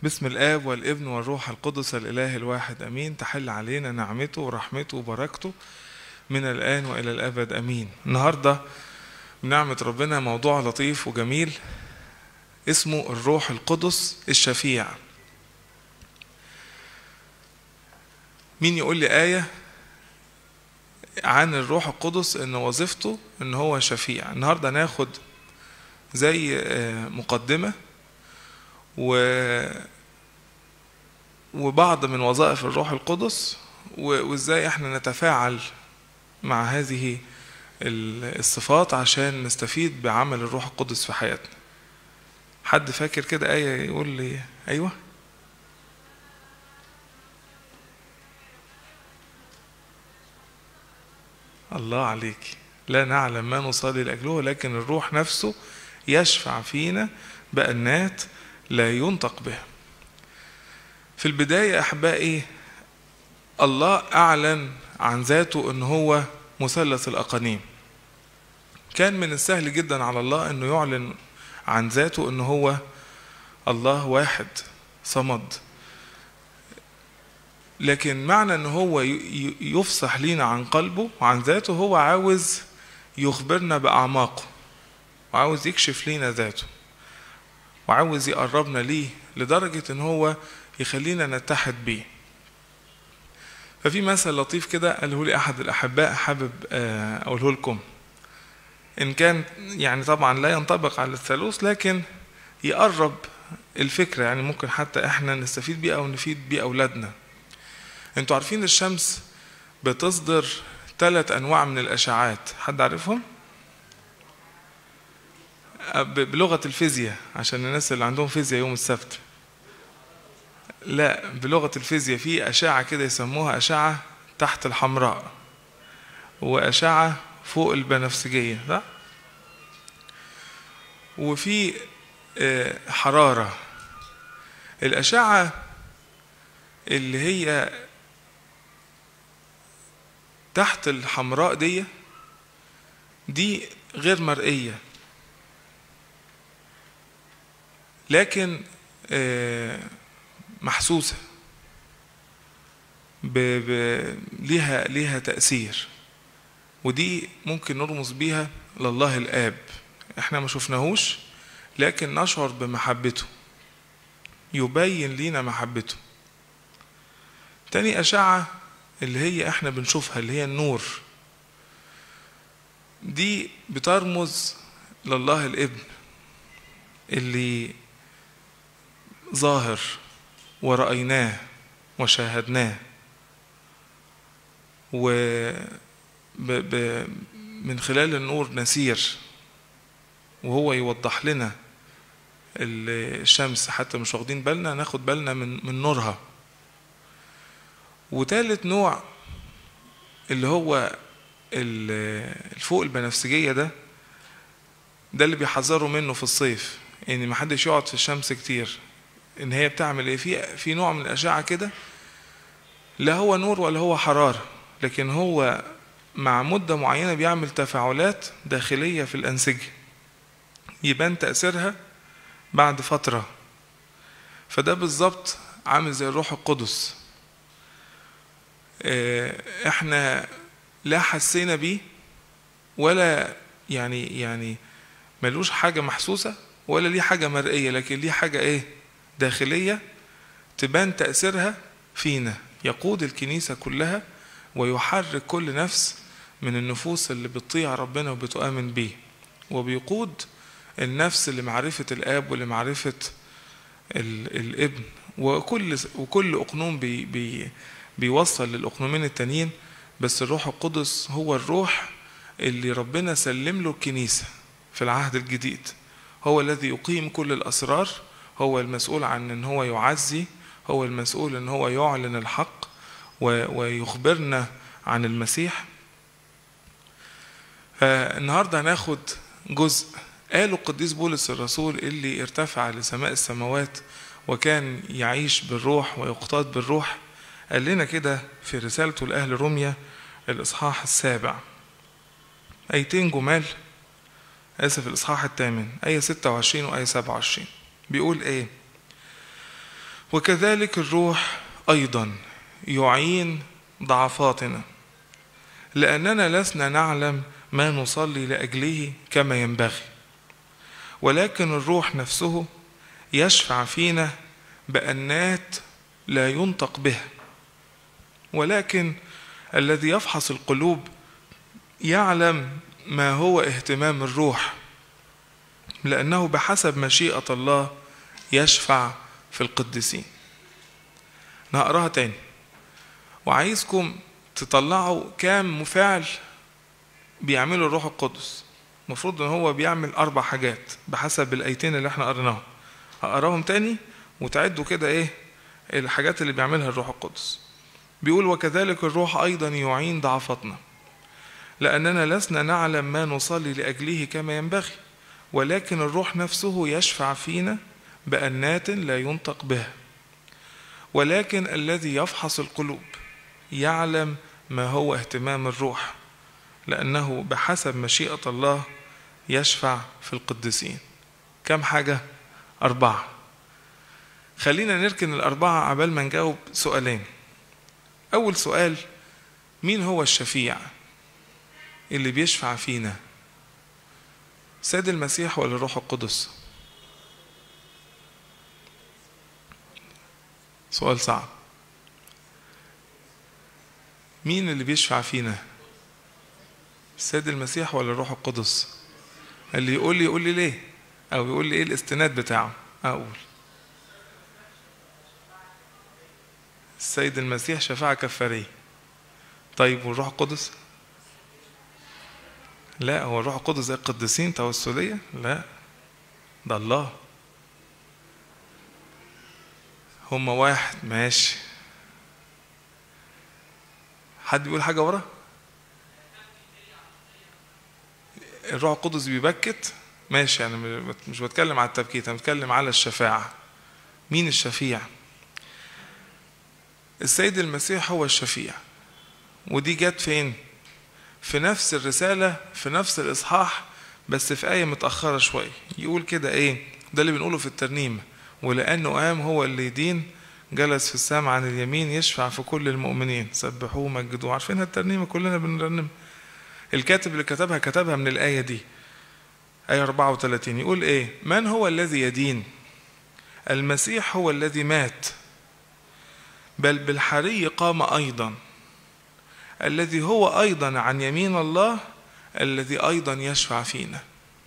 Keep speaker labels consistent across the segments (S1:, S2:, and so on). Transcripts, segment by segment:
S1: بسم الآب والابن والروح القدس الإله الواحد أمين تحل علينا نعمته ورحمته وبركته من الآن وإلى الأبد أمين النهاردة بنعمة ربنا موضوع لطيف وجميل اسمه الروح القدس الشفيع مين يقول لي آية عن الروح القدس ان وظيفته ان هو شفيع النهارده ناخد زي مقدمة و وبعض من وظائف الروح القدس وازاي احنا نتفاعل مع هذه الصفات عشان نستفيد بعمل الروح القدس في حياتنا حد فاكر كده آية يقول لي أيوه الله عليك لا نعلم ما نصلي لأجله لكن الروح نفسه يشفع فينا بأنات لا ينطق بها في البداية أحبائي الله أعلن عن ذاته أن هو مثلث الأقانيم كان من السهل جدا على الله أنه يعلن عن ذاته أنه هو الله واحد صمد لكن معنى ان هو يفصح لينا عن قلبه وعن ذاته هو عاوز يخبرنا باعماقه وعاوز يكشف لينا ذاته وعاوز يقربنا ليه لدرجة ان هو يخلينا نتحد بيه ففي مثل لطيف كده قاله لي احد الاحباء حابب اقوله لكم ان كان يعني طبعا لا ينطبق على الثالوث لكن يقرب الفكرة يعني ممكن حتى احنا نستفيد بيه او نفيد بيه اولادنا انتوا عارفين الشمس بتصدر ثلاث انواع من الاشعاعات حد عارفهم بلغه الفيزياء عشان الناس اللي عندهم فيزياء يوم السبت لا بلغه الفيزياء في اشعه كده يسموها اشعه تحت الحمراء واشعه فوق البنفسجيه صح وفي حراره الاشعه اللي هي تحت الحمراء دي دي غير مرئية لكن محسوسة ب... ب... ليها ليها تأثير ودي ممكن نرمز بيها لله الآب احنا ما شفناهوش لكن نشعر بمحبته يبين لينا محبته تاني أشعة اللي هي احنا بنشوفها اللي هي النور دي بترمز لله الابن اللي ظاهر ورأيناه وشاهدناه و ب ب من خلال النور نسير وهو يوضح لنا الشمس حتى مش واخدين بالنا ناخد بالنا من من نورها وتالت نوع اللي هو الفوق البنفسجية ده ده اللي بيحذروا منه في الصيف ان ما حدش يقعد في الشمس كتير ان هي بتعمل ايه في في نوع من الاشعه كده لا هو نور ولا هو حراره لكن هو مع مده معينه بيعمل تفاعلات داخليه في الانسجه يبان تاثيرها بعد فتره فده بالظبط عامل زي الروح القدس احنا لا حسينا بيه ولا يعني يعني ملوش حاجه محسوسه ولا ليه حاجه مرئيه لكن ليه حاجه ايه داخليه تبان تاثيرها فينا يقود الكنيسه كلها ويحرك كل نفس من النفوس اللي بتطيع ربنا وبتؤمن بيه وبيقود النفس لمعرفه الاب ولمعرفه الابن وكل وكل اقنوم بي بي بيوصل للأقنومين التانيين بس الروح القدس هو الروح اللي ربنا سلم له الكنيسة في العهد الجديد هو الذي يقيم كل الأسرار هو المسؤول عن أن هو يعزي هو المسؤول أن هو يعلن الحق ويخبرنا عن المسيح النهاردة هناخد جزء قاله القديس بولس الرسول اللي ارتفع لسماء السماوات وكان يعيش بالروح ويقتاد بالروح قال لنا كده في رسالته لأهل روميا الإصحاح السابع آيتين جمال آسف الإصحاح الثامن آية 26 وآية 27 بيقول إيه وكذلك الروح أيضا يعين ضعفاتنا لأننا لسنا نعلم ما نصلي لأجله كما ينبغي ولكن الروح نفسه يشفع فينا بأنات لا ينطق بها ولكن الذي يفحص القلوب يعلم ما هو اهتمام الروح لأنه بحسب مشيئة الله يشفع في القديسين نقراها تاني وعايزكم تطلعوا كام مفاعل بيعمله الروح القدس المفروض ان هو بيعمل اربع حاجات بحسب الايتين اللي احنا قريناهم هقراهم تاني وتعدوا كده ايه الحاجات اللي بيعملها الروح القدس بيقول وكذلك الروح ايضا يعين ضعفتنا لاننا لسنا نعلم ما نصلي لاجله كما ينبغي ولكن الروح نفسه يشفع فينا بانات لا ينطق بها ولكن الذي يفحص القلوب يعلم ما هو اهتمام الروح لأنه بحسب مشيئة الله يشفع في القديسين كم حاجة؟ أربعة خلينا نركن الأربعة عبال ما نجاوب سؤالين أول سؤال مين هو الشفيع اللي بيشفع فينا سيد المسيح ولا الروح القدس سؤال صعب مين اللي بيشفع فينا السيد المسيح ولا الروح القدس اللي يقول لي يقول لي ليه او يقول لي ايه الاستناد بتاعه اقول السيد المسيح شفاعة كفارية طيب والروح القدس لا هو الروح القدس زي القديسين توسلية لا ده الله هما واحد ماشي حد بيقول حاجة ورا الروح القدس بيبكت ماشي انا مش بتكلم على التبكيت انا بتكلم على الشفاعة مين الشفيع السيد المسيح هو الشفيع ودي جت فين في نفس الرسالة في نفس الإصحاح بس في آية متأخرة شوية يقول كده إيه ده اللي بنقوله في الترنيمة ولأنه قام هو اللي يدين جلس في السماء عن اليمين يشفع في كل المؤمنين سبحوه مجدوه عارفينها الترنيمة كلنا بنرنم الكاتب اللي كتبها كتبها من الآية دي آية 34 يقول إيه من هو الذي يدين المسيح هو الذي مات بل بالحري قام أيضا الذي هو أيضا عن يمين الله الذي أيضا يشفع فينا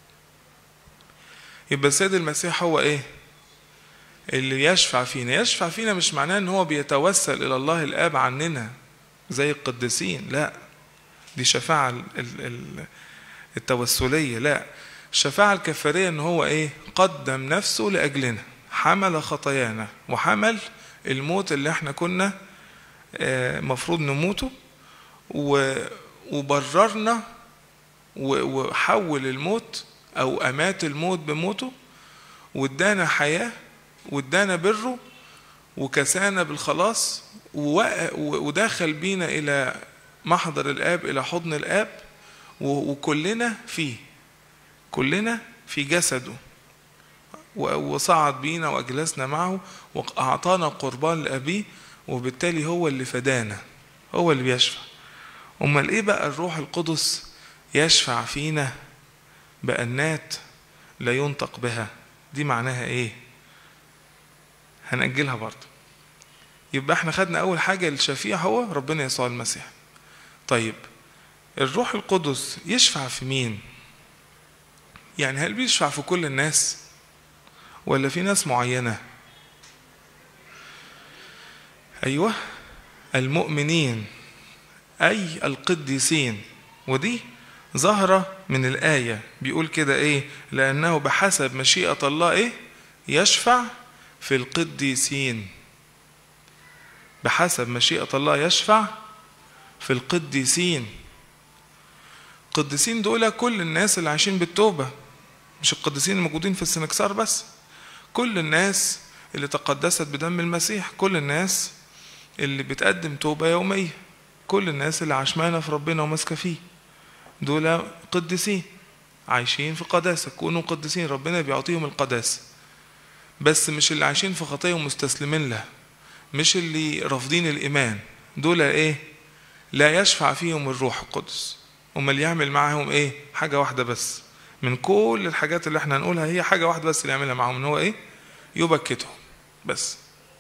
S1: يبقى السيد المسيح هو إيه اللي يشفع فينا يشفع فينا مش معناه ان هو بيتوسل الى الله الاب عننا زي القديسين لا دي شفاعة التوسلية لا الشفاعة الكفارية ان هو ايه قدم نفسه لأجلنا حمل خطايانا وحمل الموت اللي احنا كنا مفروض نموته وبررنا وحول الموت او امات الموت بموته وادانا حياه وادانا بره وكسانا بالخلاص ودخل بينا الى محضر الاب الى حضن الاب وكلنا فيه كلنا في جسده وصعد بينا واجلسنا معه واعطانا قربان لابيه وبالتالي هو اللي فدانا هو اللي بيشفع امال ايه بقى الروح القدس يشفع فينا بانات لا ينطق بها دي معناها ايه هنأجلها برضه يبقى احنا خدنا أول حاجة الشفيع هو ربنا يسوع المسيح طيب الروح القدس يشفع في مين يعني هل بيشفع في كل الناس ولا في ناس معينة أيوة المؤمنين أي القديسين ودي ظاهرة من الآية بيقول كده إيه لأنه بحسب مشيئة الله إيه يشفع في القديسين بحسب مشيئة الله يشفع في القديسين القديسين دول كل الناس اللي عايشين بالتوبة مش القديسين الموجودين في السنكسار بس كل الناس اللي تقدست بدم المسيح كل الناس اللي بتقدم توبة يومية كل الناس اللي عشمانة في ربنا وماسكة فيه دول قديسين عايشين في قداسة كونوا قديسين ربنا بيعطيهم القداسة بس مش اللي عايشين في خطية ومستسلمين لها مش اللي رافضين الإيمان دول إيه لا يشفع فيهم الروح القدس أما اللي يعمل معاهم إيه حاجة واحدة بس من كل الحاجات اللي احنا هنقولها هي حاجة واحدة بس اللي يعملها معاهم ان هو ايه يبكتهم بس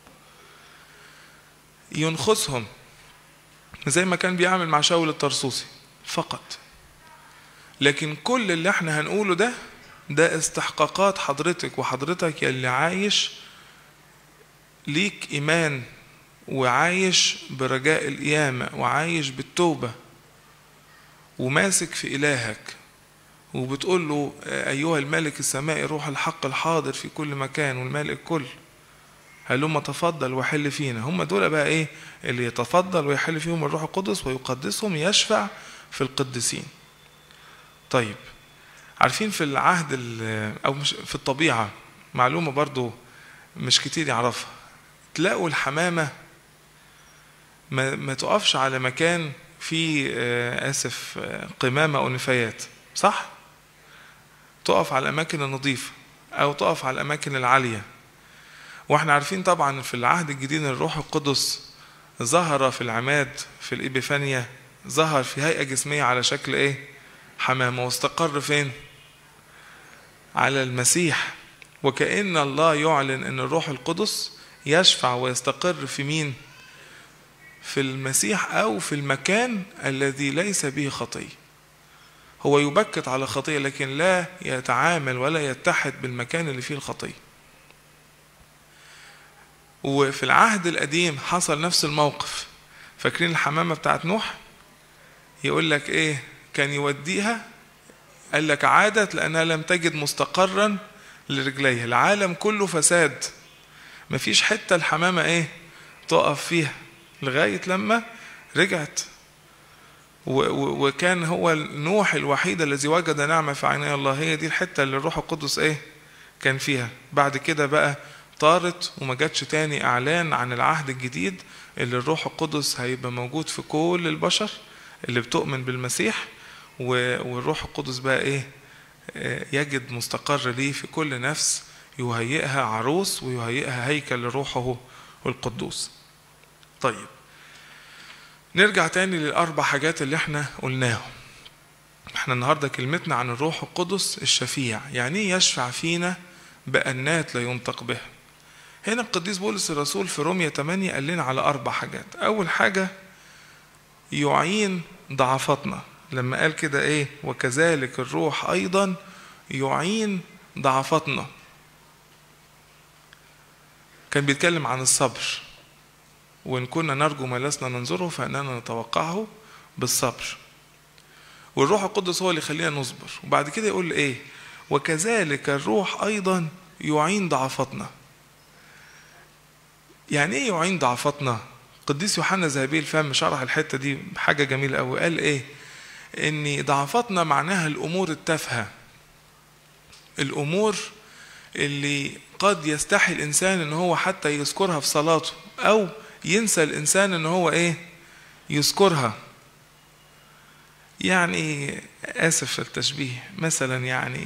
S1: ينخسهم زي ما كان بيعمل مع شاول الطرسوسي فقط لكن كل اللي احنا هنقوله ده ده استحقاقات حضرتك وحضرتك يلي عايش ليك ايمان وعايش برجاء القيامة وعايش بالتوبة وماسك في إلهك وبتقول له أيها الملك السمائي روح الحق الحاضر في كل مكان والملك الكل هلما تفضل وحل فينا هم دول بقى ايه اللي يتفضل ويحل فيهم الروح القدس ويقدسهم يشفع في القديسين طيب عارفين في العهد او مش في الطبيعة معلومة برضو مش كتير يعرفها تلاقوا الحمامة ما, ما تقفش على مكان فيه آسف قمامة أو نفايات صح؟ تقف على الأماكن النظيفة أو تقف على الأماكن العالية واحنا عارفين طبعا في العهد الجديد الروح القدس ظهر في العماد في الإبيفانيا ظهر في هيئة جسمية على شكل إيه؟ حمامة واستقر فين؟ على المسيح وكأن الله يعلن أن الروح القدس يشفع ويستقر في مين؟ في المسيح أو في المكان الذي ليس به خطيه هو يبكت على خطية لكن لا يتعامل ولا يتحد بالمكان اللي فيه الخطية وفي العهد القديم حصل نفس الموقف فاكرين الحمامة بتاعت نوح يقول لك ايه كان يوديها قال لك عادت لأنها لم تجد مستقرا لرجليها العالم كله فساد مفيش حتة الحمامة ايه تقف فيها لغاية لما رجعت وكان هو نوح الوحيد الذي وجد نعمة في عيني الله هي دي الحتة اللي الروح القدس ايه كان فيها بعد كده بقى طارت وما جاتش تاني اعلان عن العهد الجديد اللي الروح القدس هيبقى موجود في كل البشر اللي بتؤمن بالمسيح والروح القدس بقى ايه يجد مستقر ليه في كل نفس يهيئها عروس ويهيئها هيكل لروحه القدوس طيب نرجع تاني للأربع حاجات اللي احنا قلناهم احنا النهاردة كلمتنا عن الروح القدس الشفيع يعني ايه يشفع فينا بأنات لا ينطق بها هنا القديس بولس الرسول في رومية 8 قال لنا على أربع حاجات أول حاجة يعين ضعفاتنا لما قال كده ايه وكذلك الروح أيضا يعين ضعفاتنا كان بيتكلم عن الصبر وإن كنا نرجو ما لسنا ننظره فإننا نتوقعه بالصبر والروح القدس هو اللي يخلينا نصبر وبعد كده يقول إيه وكذلك الروح أيضا يعين ضعفاتنا يعني إيه يعين ضعفاتنا قديس يوحنا ذهبي الفم شرح الحتة دي حاجة جميلة أوي قال إيه إن ضعفاتنا معناها الأمور التافهة الأمور اللي قد يستحي الإنسان إن هو حتى يذكرها في صلاته أو ينسى الإنسان إن هو إيه يذكرها يعني آسف في التشبيه مثلا يعني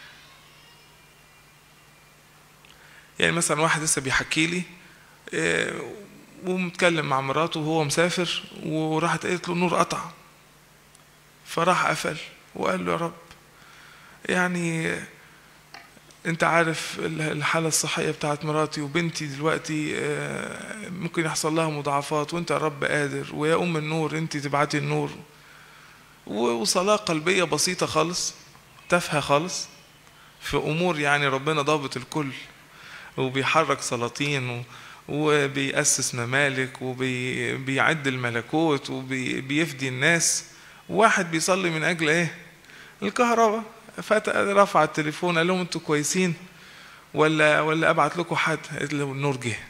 S1: يعني مثلا واحد لسه بيحكي لي إيه ومتكلم مع مراته وهو مسافر وراحت قالت له النور قطع فراح قفل وقال له يا رب يعني انت عارف الحالة الصحية بتاعت مراتي وبنتي دلوقتي ممكن يحصل لها مضاعفات وانت يا رب قادر ويا ام النور انت تبعتي النور وصلاة قلبية بسيطة خالص تافهة خالص في امور يعني ربنا ضابط الكل وبيحرك سلاطين وبيأسس ممالك وبيعد الملكوت وبيفدي الناس واحد بيصلي من اجل ايه الكهرباء فرفع التليفون قال لهم انتوا كويسين ولا ولا ابعت لكم حد قالت له النور جه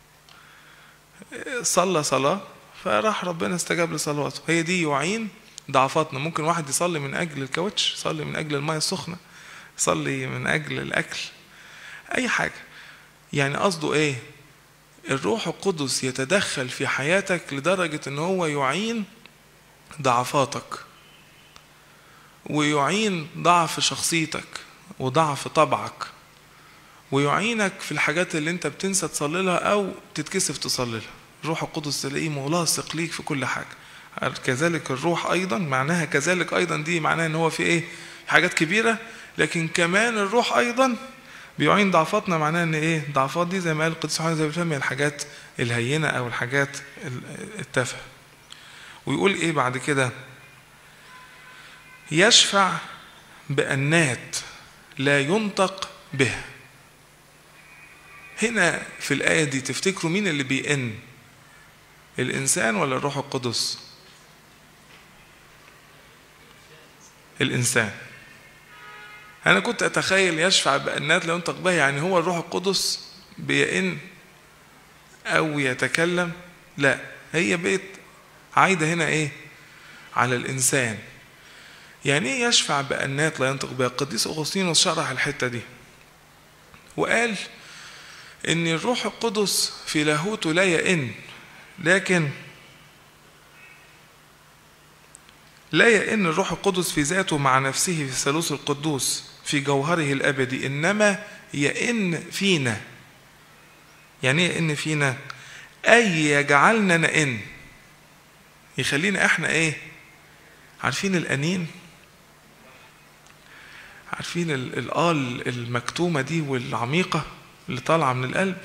S1: صلى صلاه فراح ربنا استجاب لصلواته هي دي يعين ضعفاتنا ممكن واحد يصلي من اجل الكاوتش يصلي من اجل الميه السخنه يصلي من اجل الاكل اي حاجه يعني قصده ايه الروح القدس يتدخل في حياتك لدرجه ان هو يعين ضعفاتك ويعين ضعف شخصيتك وضعف طبعك ويعينك في الحاجات اللي انت بتنسى تصلي لها او تتكسف تصلي لها الروح القدس تلاقيه ملاصق ليك في كل حاجه كذلك الروح ايضا معناها كذلك ايضا دي معناها ان هو في ايه حاجات كبيره لكن كمان الروح ايضا بيعين ضعفاتنا معناها ان ايه الضعفات دي زي ما قال القديس يوحنا زي الفهم هي الحاجات الهينه او الحاجات التافهه ويقول ايه بعد كده يشفع بأنات لا ينطق به هنا في الآية دي تفتكروا مين اللي بيئن الإنسان ولا الروح القدس الإنسان أنا كنت أتخيل يشفع بأنات لا ينطق بها يعني هو الروح القدس بيئن أو يتكلم لا هي بقت عايدة هنا إيه على الإنسان يعني ايه يشفع بأنات لا ينطق بها القديس أغسطينوس شرح الحتة دي وقال إن الروح القدس في لاهوته لا يئن لكن لا يئن الروح القدس في ذاته مع نفسه في الثالوث القدوس في جوهره الأبدي إنما يئن فينا يعني ايه يئن فينا أي يجعلنا نئن يخلينا احنا ايه عارفين الأنين عارفين الآل المكتومة دي والعميقة اللي طالعة من القلب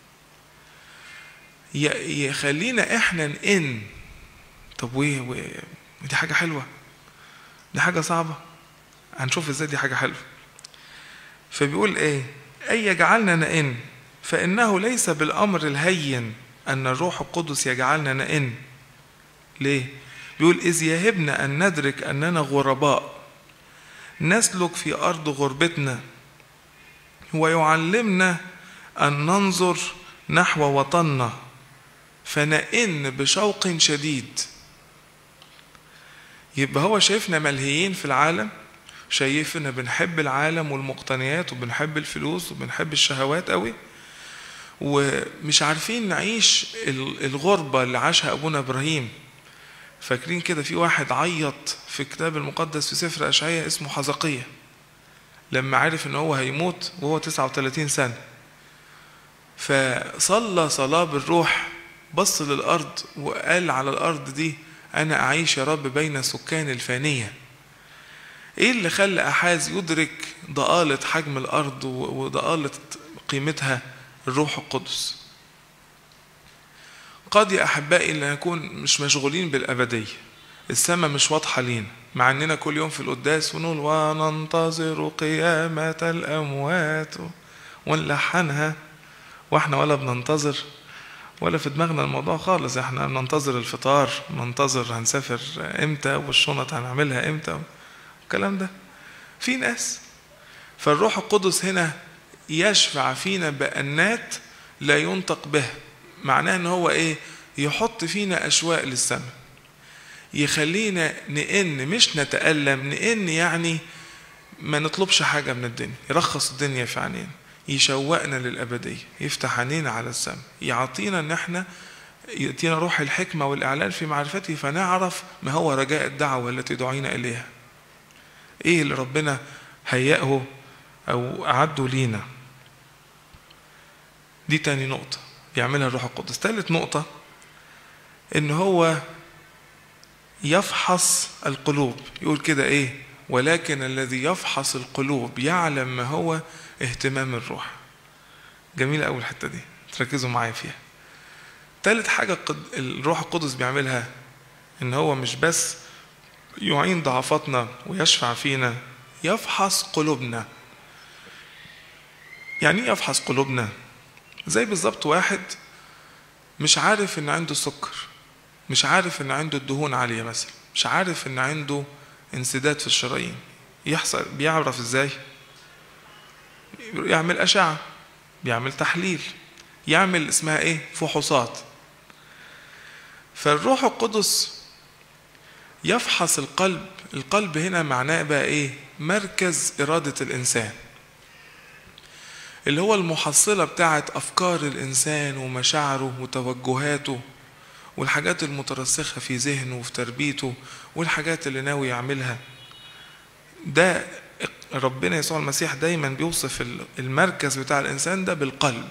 S1: يخلينا احنا نئن طب وايه دي حاجة حلوة دي حاجة صعبة هنشوف ازاي دي حاجة حلوة فبيقول ايه اي يجعلنا نئن فانه ليس بالامر الهين ان الروح القدس يجعلنا نئن ليه بيقول اذ يهبنا ان ندرك اننا غرباء نسلك في أرض غربتنا ويعلمنا أن ننظر نحو وطننا فنئن بشوق شديد يبقى هو شايفنا ملهيين في العالم شايفنا بنحب العالم والمقتنيات وبنحب الفلوس وبنحب الشهوات قوي ومش عارفين نعيش الغربة اللي عاشها أبونا إبراهيم فاكرين كده في واحد عيط في الكتاب المقدس في سفر أشعية اسمه حزقية لما عرف ان هو هيموت وهو 39 سنة فصلى صلاة بالروح بص للأرض وقال على الأرض دي أنا أعيش يا رب بين سكان الفانية إيه اللي خلى أحاز يدرك ضآلة حجم الأرض وضآلة قيمتها الروح القدس قد يا أحبائي أن نكون مش مشغولين بالأبدية السماء مش واضحة لينا مع أننا كل يوم في القداس ونقول وننتظر قيامة الأموات ونلحنها وإحنا ولا بننتظر ولا في دماغنا الموضوع خالص احنا بننتظر الفطار ننتظر هنسافر امتى والشنط هنعملها امتى الكلام ده في ناس فالروح القدس هنا يشفع فينا بأنات لا ينطق به معناه ان هو ايه يحط فينا اشواق للسماء يخلينا نئن مش نتألم نئن يعني ما نطلبش حاجة من الدنيا يرخص الدنيا في عينينا يشوقنا للأبدية يفتح عينينا على السماء يعطينا ان احنا يأتينا روح الحكمة والإعلان في معرفته فنعرف ما هو رجاء الدعوة التي دعينا إليها إيه اللي ربنا هيأه أو أعده لينا دي تاني نقطة بيعملها الروح القدس ثالث نقطة إن هو يفحص القلوب يقول كده إيه ولكن الذي يفحص القلوب يعلم ما هو اهتمام الروح جميلة أول الحتة دي تركزوا معايا فيها ثالث حاجة الروح القدس بيعملها إن هو مش بس يعين ضعفاتنا ويشفع فينا يفحص قلوبنا يعني ايه يفحص قلوبنا زي بالظبط واحد مش عارف ان عنده سكر مش عارف ان عنده الدهون عاليه مثلا مش عارف ان عنده انسداد في الشرايين يحصل بيعرف ازاي يعمل اشعه بيعمل تحليل يعمل اسمها ايه فحوصات فالروح القدس يفحص القلب القلب هنا معناه بقى ايه مركز اراده الانسان اللي هو المحصلة بتاعت أفكار الإنسان ومشاعره وتوجهاته والحاجات المترسخة في ذهنه وفي تربيته والحاجات اللي ناوي يعملها ده ربنا يسوع المسيح دايما بيوصف المركز بتاع الانسان ده بالقلب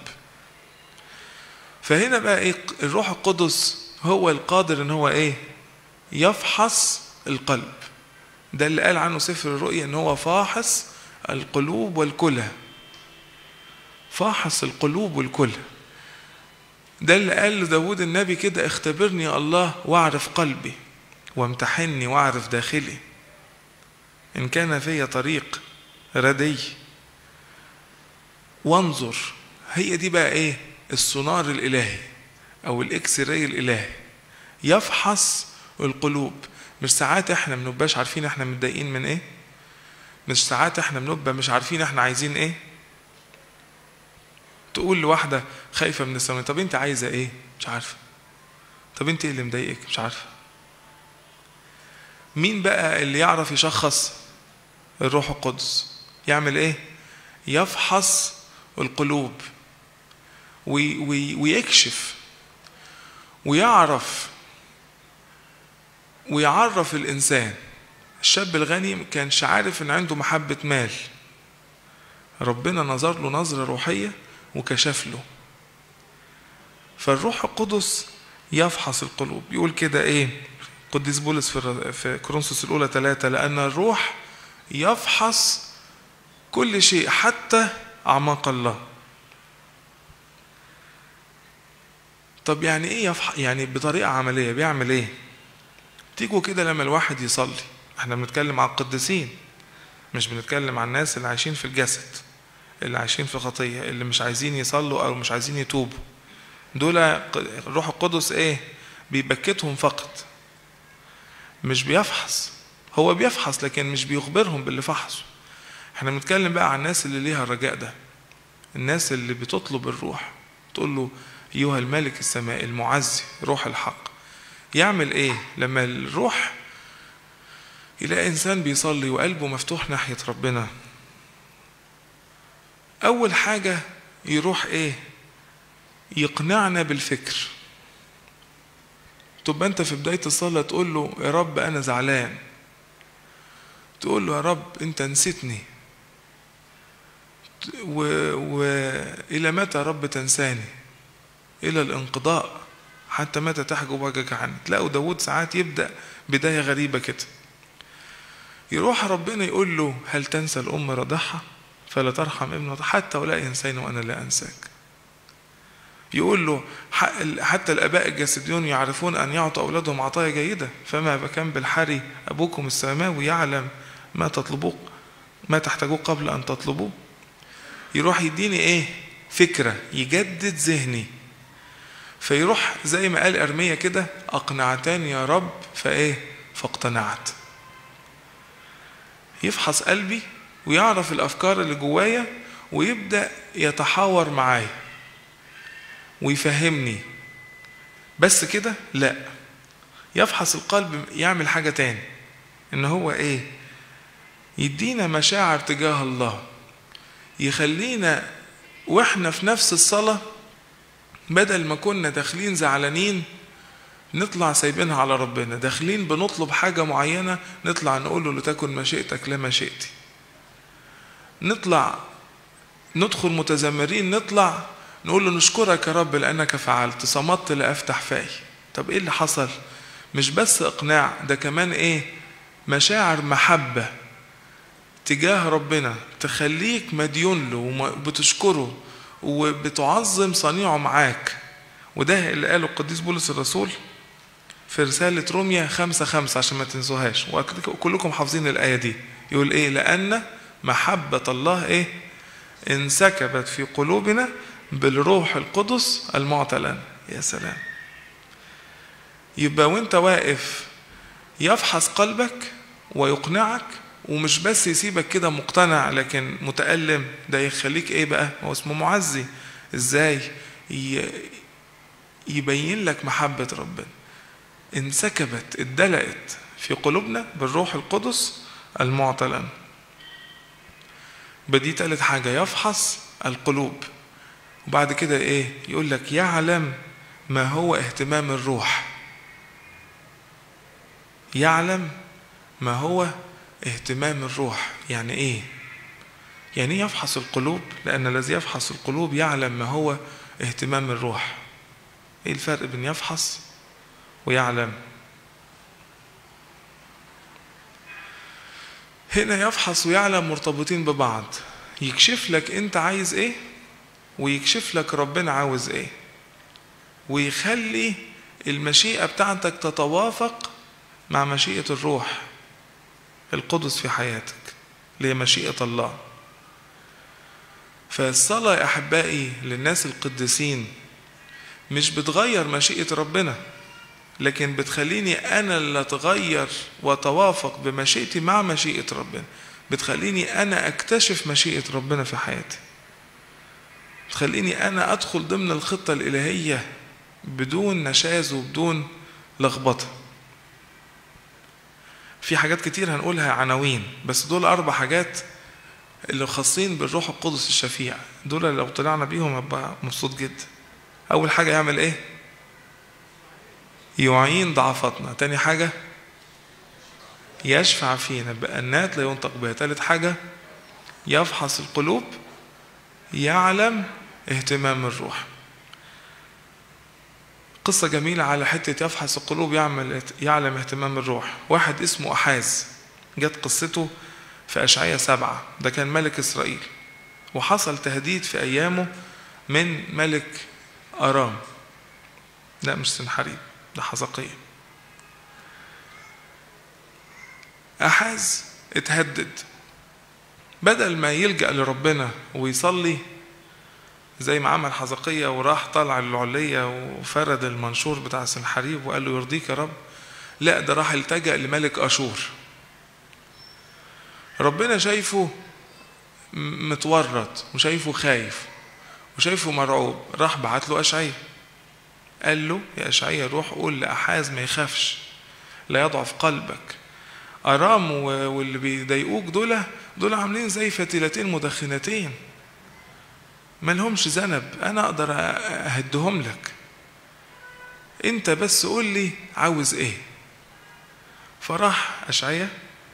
S1: فهنا بقى ايه الروح القدس هو القادر ان هو ايه يفحص القلب ده اللي قال عنه سفر الرؤيا ان هو فاحص القلوب والكلى فاحص القلوب والكلى ده اللي قال لداود النبي كده اختبرني يا الله واعرف قلبي وامتحني واعرف داخلي ان كان في طريق ردي وانظر هي دي بقى ايه السونار الالهي او الاكس راي الالهي يفحص القلوب مش ساعات احنا منبقاش عارفين احنا متضايقين من ايه مش ساعات احنا بنبقى مش عارفين احنا عايزين ايه تقول لواحدة خايفة من السماء طب انت عايزة ايه مش عارفة طب انت ايه اللي مضايقك مش عارفة مين بقى اللي يعرف يشخص الروح القدس يعمل ايه يفحص القلوب وي وي ويكشف ويعرف ويعرف الإنسان الشاب الغني كانش عارف إن عنده محبة مال ربنا نظر له نظرة روحية وكشف له فالروح القدس يفحص القلوب يقول كده إيه قديس بولس في في كورنثوس الأولى ثلاثة لأن الروح يفحص كل شيء حتى أعماق الله طب يعني ايه يفحص يعني بطريقه عمليه بيعمل ايه تيجوا كده لما الواحد يصلي احنا بنتكلم عن القديسين مش بنتكلم عن الناس اللي عايشين في الجسد اللي عايشين في خطيه اللي مش عايزين يصلوا او مش عايزين يتوبوا دول الروح القدس ايه بيبكتهم فقط مش بيفحص هو بيفحص لكن مش بيخبرهم باللي فحصه احنا بنتكلم بقى عن الناس اللي ليها الرجاء ده الناس اللي بتطلب الروح تقول له أيها الملك السماء المعزي روح الحق يعمل إيه لما الروح يلاقي إنسان بيصلي وقلبه مفتوح ناحية ربنا أول حاجة يروح إيه يقنعنا بالفكر تبقى أنت في بداية الصلاة تقول له يا رب أنا زعلان تقول له يا رب أنت نسيتني وإلى متى يا رب تنساني إلى الانقضاء حتى متى تحجب وجهك عني تلاقوا داود ساعات يبدأ بداية غريبة كده يروح ربنا يقول له هل تنسى الأم رضعها فلا ترحم ابنها حتى ولا ينسين وأنا لا أنساك يقول له حتى الآباء الجسديون يعرفون أن يعطوا أولادهم عطايا جيدة فما كان بالحري أبوكم السماوي يعلم ما تطلبوه ما تحتاجوه قبل أن تطلبوه يروح يديني إيه فكرة يجدد ذهني فيروح زي ما قال أرمية كده أقنعتني يا رب فإيه فاقتنعت يفحص قلبي ويعرف الأفكار اللي جوايا ويبدأ يتحاور معايا ويفهمني بس كده لا يفحص القلب يعمل حاجة تاني إن هو إيه يدينا مشاعر تجاه الله يخلينا وإحنا في نفس الصلاة بدل ما كنا داخلين زعلانين نطلع سايبينها على ربنا داخلين بنطلب حاجة معينة نطلع نقول له لتكن مشيئتك لا مشيئتي نطلع ندخل متذمرين نطلع نقول له نشكرك يا رب لأنك فعلت صمت لأفتح فاي طب إيه اللي حصل مش بس إقناع ده كمان إيه مشاعر محبة تجاه ربنا تخليك مديون له وبتشكره وبتعظم صنيعه معاك وده اللي قاله القديس بولس الرسول في رسالة روميا خمسة خمسة عشان ما تنسوهاش وكلكم حافظين الآية دي يقول إيه لأن محبة الله إيه انسكبت في قلوبنا بالروح القدس المعطى لنا يا سلام يبقى وانت واقف يفحص قلبك ويقنعك ومش بس يسيبك كده مقتنع لكن متألم ده يخليك ايه بقى هو اسمه معزي ازاي يبين لك محبة ربنا انسكبت اتدلقت في قلوبنا بالروح القدس المعطى لنا بدي تالت حاجة يفحص القلوب وبعد كده ايه يقول لك يعلم ما هو اهتمام الروح يعلم ما هو اهتمام الروح يعني ايه يعني ايه يفحص القلوب لأن الذي يفحص القلوب يعلم ما هو اهتمام الروح ايه الفرق بين يفحص ويعلم هنا يفحص ويعلم مرتبطين ببعض يكشف لك انت عايز ايه ويكشف لك ربنا عاوز ايه ويخلي المشيئة بتاعتك تتوافق مع مشيئة الروح القدس في حياتك اللي هي مشيئة الله فالصلاة يا أحبائي للناس القديسين مش بتغير مشيئة ربنا لكن بتخليني أنا اللي أتغير وأتوافق بمشيئتي مع مشيئة ربنا بتخليني أنا أكتشف مشيئة ربنا في حياتي بتخليني أنا أدخل ضمن الخطة الإلهية بدون نشاز وبدون لخبطة في حاجات كتير هنقولها عناوين بس دول أربع حاجات اللي خاصين بالروح القدس الشفيع دول لو طلعنا بيهم هبقى مبسوط جدا أول حاجة يعمل إيه؟ يعين ضعفاتنا تاني حاجة يشفع فينا بأنات لا ينطق بها تالت حاجة يفحص القلوب يعلم اهتمام الروح قصة جميلة على حتة يفحص القلوب يعمل يعلم اهتمام الروح واحد اسمه أحاز جت قصته في أشعية سبعة ده كان ملك إسرائيل وحصل تهديد في أيامه من ملك أرام لا مش سنحريب ده حزقية أحاز اتهدد بدل ما يلجأ لربنا ويصلي زي ما عمل حزقية وراح طلع العلية وفرد المنشور بتاع سنحريب وقال له يرضيك يا رب لا ده راح التجأ لملك أشور ربنا شايفه متورط وشايفه خايف وشايفه مرعوب راح بعت له أشعية قال له يا أشعية روح قول لأحاز ما يخافش لا يضعف قلبك أرام واللي بيضايقوك دول دول عاملين زي فتيلتين مدخنتين ما لهمش ذنب أنا أقدر أهدهم لك أنت بس قول لي عاوز إيه فراح أشعية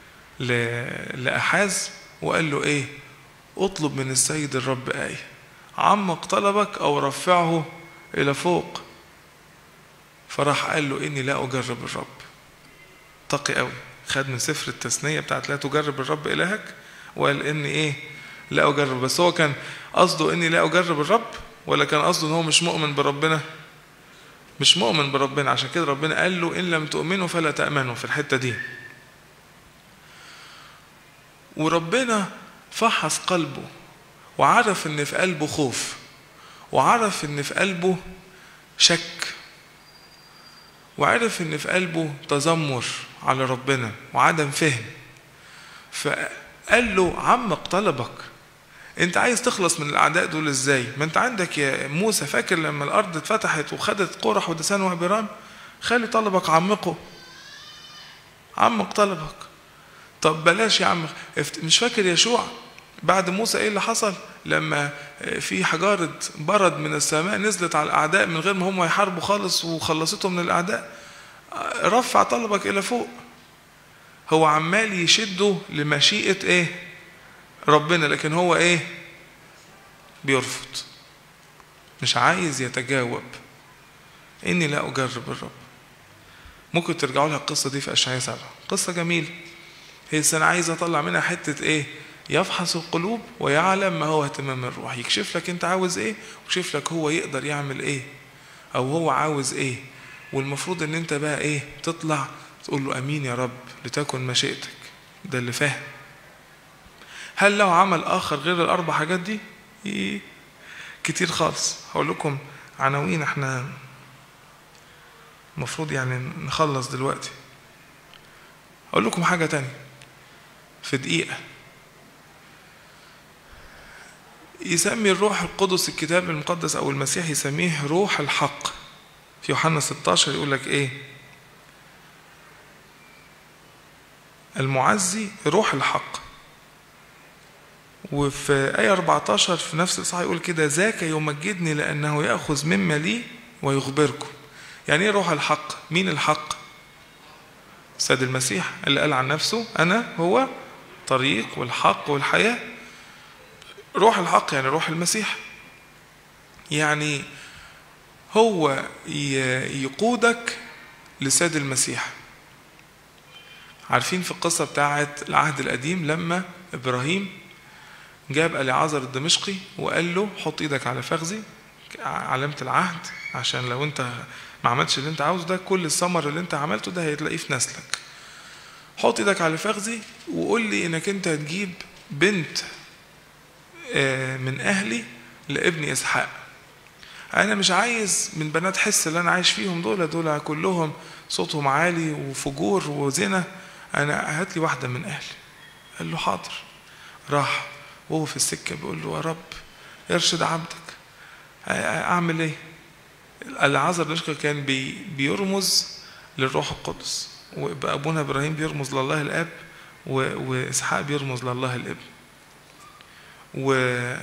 S1: لأحاز وقال له إيه اطلب من السيد الرب آية عمق طلبك أو رفعه إلى فوق فراح قال له إني لا أجرب الرب تقي قوي خد من سفر التثنية بتاعت لا تجرب الرب إلهك وقال إني إيه لا أجرب بس هو كان قصده إني لا أجرب الرب ولا كان قصده إن هو مش مؤمن بربنا مش مؤمن بربنا عشان كده ربنا قال له إن لم تؤمنوا فلا تأمنوا في الحتة دي وربنا فحص قلبه وعرف ان في قلبه خوف وعرف ان في قلبه شك وعرف ان في قلبه تذمر على ربنا وعدم فهم فقال له عمق طلبك انت عايز تخلص من الاعداء دول ازاي ما انت عندك يا موسى فاكر لما الارض اتفتحت وخدت قرح ودسان وعبران خلي طلبك عمقه عمق طلبك طب بلاش يا عم مش فاكر يشوع بعد موسى ايه اللي حصل لما في حجارة برد من السماء نزلت على الأعداء من غير ما هم يحاربوا خالص وخلصتهم من الأعداء رفع طلبك إلى فوق هو عمال يشده لمشيئة ايه ربنا لكن هو ايه بيرفض مش عايز يتجاوب إني لا أجرب الرب ممكن ترجعوا لها القصة دي في أشعياء سبعة قصة جميلة هي أنا عايز أطلع منها حتة إيه يفحص القلوب ويعلم ما هو اهتمام الروح يكشف لك انت عاوز ايه ويكشف لك هو يقدر يعمل ايه او هو عاوز ايه والمفروض ان انت بقى ايه تطلع تقول له امين يا رب لتكن مشيئتك ده اللي فاهم هل له عمل اخر غير الاربع حاجات دي إيه؟ كتير خالص هقول لكم عناوين احنا المفروض يعني نخلص دلوقتي اقول لكم حاجه تانية في دقيقه يسمي الروح القدس الكتاب المقدس او المسيح يسميه روح الحق في يوحنا 16 يقول لك ايه المعزي روح الحق وفي آية 14 في نفس الإصحاح يقول كده ذاك يمجدني لأنه يأخذ مما لي ويخبركم يعني إيه روح الحق مين الحق السيد المسيح اللي قال عن نفسه أنا هو طريق والحق والحياة روح الحق يعني روح المسيح يعني هو يقودك لسيد المسيح عارفين في القصة بتاعت العهد القديم لما إبراهيم جاب أليعازر الدمشقي وقال له حط إيدك على فخذي علامة العهد عشان لو أنت ما عملتش اللي أنت عاوزه ده كل الثمر اللي أنت عملته ده هتلاقيه في نسلك حط إيدك على فخذي وقول لي إنك أنت هتجيب بنت من أهلي لابن إسحاق أنا مش عايز من بنات حس اللي أنا عايش فيهم دول دول كلهم صوتهم عالي وفجور وزنا أنا هات لي واحدة من أهلي قال له حاضر راح وهو في السكة بيقول له يا رب ارشد عبدك أعمل إيه؟ العذر الأشقى كان بي بيرمز للروح القدس وأبونا إبراهيم بيرمز لله الآب وإسحاق بيرمز لله الابن و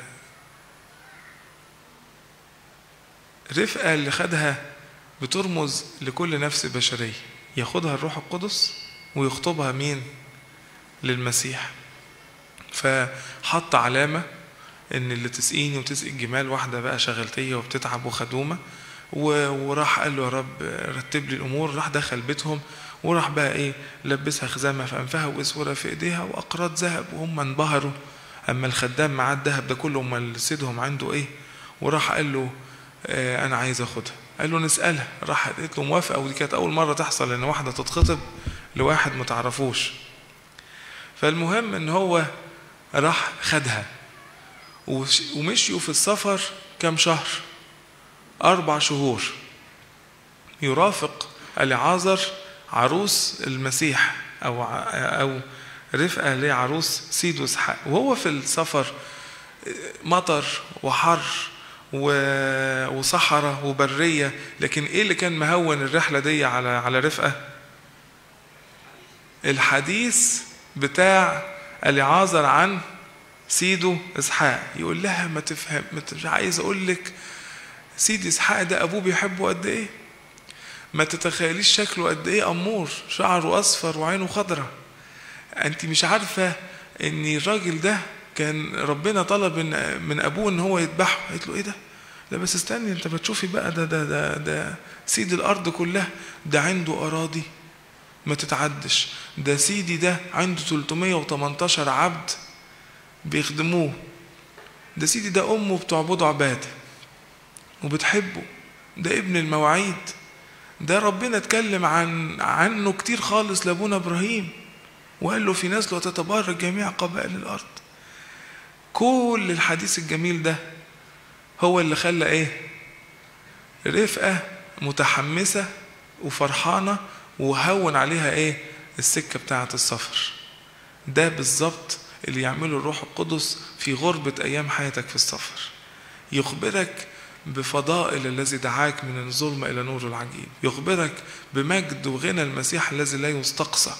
S1: رفقة اللي خدها بترمز لكل نفس بشرية ياخدها الروح القدس ويخطبها مين للمسيح فحط علامة ان اللي تسقيني وتسقي الجمال واحدة بقى شغلتية وبتتعب وخدومة وراح قال له يا رب رتب لي الامور راح دخل بيتهم وراح بقى ايه لبسها خزامة في انفها واسورة في ايديها واقراط ذهب وهم انبهروا اما الخدام معاه الذهب ده كله امال سيدهم عنده ايه وراح قال له آه انا عايز اخدها قال له نسالها راح قالت له موافقه ودي كانت اول مره تحصل ان واحده تتخطب لواحد ما تعرفوش فالمهم ان هو راح خدها ومشيوا في السفر كام شهر اربع شهور يرافق العازر عروس المسيح او او رفقه لعروس سيد واسحاق وهو في السفر مطر وحر وصحراء وبريه لكن ايه اللي كان مهون الرحله دي على على رفقه الحديث بتاع اليعازر عن سيده اسحاق يقول لها ما تفهم مش عايز اقول لك سيدي اسحاق ده ابوه بيحبه قد ايه ما تتخيليش شكله قد ايه امور شعره اصفر وعينه خضراء انت مش عارفه ان الراجل ده كان ربنا طلب من من ابوه ان هو يذبحه قالت له ايه ده لا بس استني انت بتشوفي بقى ده ده ده ده سيد الارض كلها ده عنده اراضي ما تتعدش ده سيدي ده عنده 318 عبد بيخدموه ده سيدي ده امه بتعبده عباده وبتحبه ده ابن المواعيد ده ربنا اتكلم عن عنه كتير خالص لابونا ابراهيم وقال له في نسله تتبارك جميع قبائل الارض كل الحديث الجميل ده هو اللي خلى ايه رفقه متحمسه وفرحانه وهون عليها ايه السكه بتاعه السفر ده بالظبط اللي يعمله الروح القدس في غربه ايام حياتك في السفر يخبرك بفضائل الذي دعاك من الظلم الى نور العجيب يخبرك بمجد وغنى المسيح الذي لا يستقصى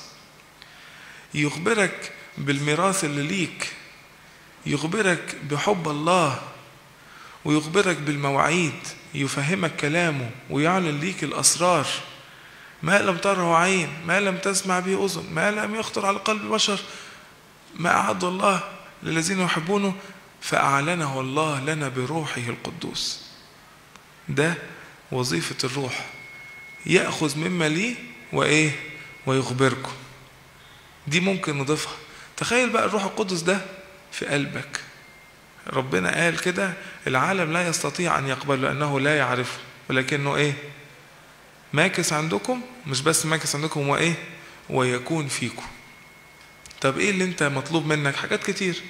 S1: يخبرك بالميراث اللي ليك يخبرك بحب الله ويخبرك بالمواعيد يفهمك كلامه ويعلن ليك الأسرار ما لم تره عين ما لم تسمع به أذن ما لم يخطر على قلب بشر ما أعد الله للذين يحبونه فأعلنه الله لنا بروحه القدوس ده وظيفة الروح يأخذ مما ليه وإيه ويخبركم دي ممكن نضيفها تخيل بقى الروح القدس ده في قلبك ربنا قال كده العالم لا يستطيع أن يقبل لأنه لا يعرفه ولكنه إيه ماكس عندكم مش بس ماكس عندكم وإيه ويكون فيكم طب إيه اللي أنت مطلوب منك حاجات كتير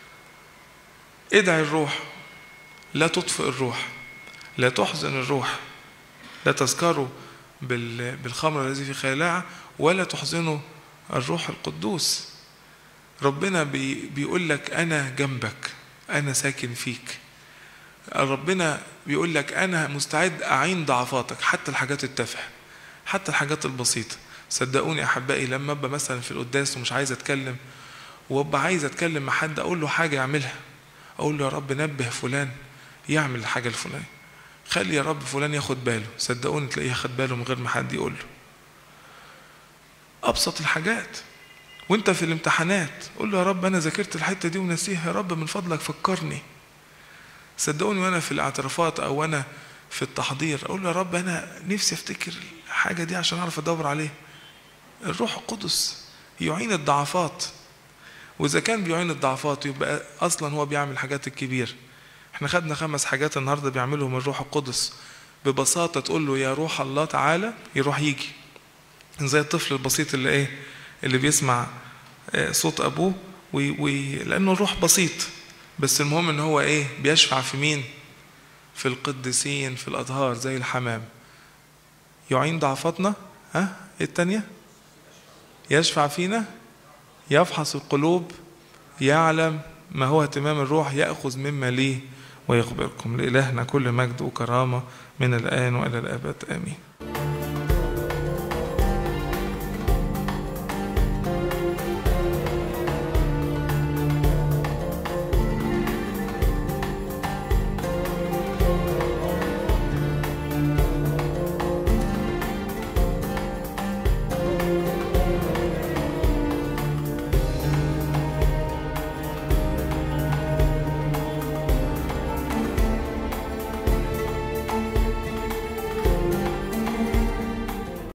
S1: ادعي الروح لا تطفئ الروح لا تحزن الروح لا تذكروا بالخمر الذي في خلاعة ولا تحزنوا الروح القدوس ربنا بي بيقول لك أنا جنبك أنا ساكن فيك ربنا بيقول لك أنا مستعد أعين ضعفاتك حتى الحاجات التافهة حتى الحاجات البسيطة صدقوني أحبائي لما أبقى مثلا في القداس ومش عايز أتكلم وأبقى عايز أتكلم مع حد أقول له حاجة يعملها أقول له يا رب نبه فلان يعمل الحاجة الفلانية خلي يا رب فلان ياخد باله صدقوني تلاقيه ياخد باله من غير ما حد يقول له أبسط الحاجات وانت في الامتحانات قول له يا رب انا ذاكرت الحته دي ونسيها يا رب من فضلك فكرني صدقوني وانا في الاعترافات او انا في التحضير اقول له يا رب انا نفسي افتكر الحاجه دي عشان اعرف ادور عليها الروح القدس يعين الضعفات واذا كان بيعين الضعفات يبقى اصلا هو بيعمل الحاجات الكبيره احنا خدنا خمس حاجات النهارده بيعملهم الروح القدس ببساطه تقول له يا روح الله تعالى يروح يجي زي الطفل البسيط اللي ايه اللي بيسمع صوت ابوه وي وي لانه الروح بسيط بس المهم ان هو ايه بيشفع في مين في القديسين في الاطهار زي الحمام يعين ضعفاتنا ها ايه التانية يشفع فينا يفحص القلوب يعلم ما هو اهتمام الروح يأخذ مما ليه ويخبركم لإلهنا كل مجد وكرامة من الآن وإلى الأبد آمين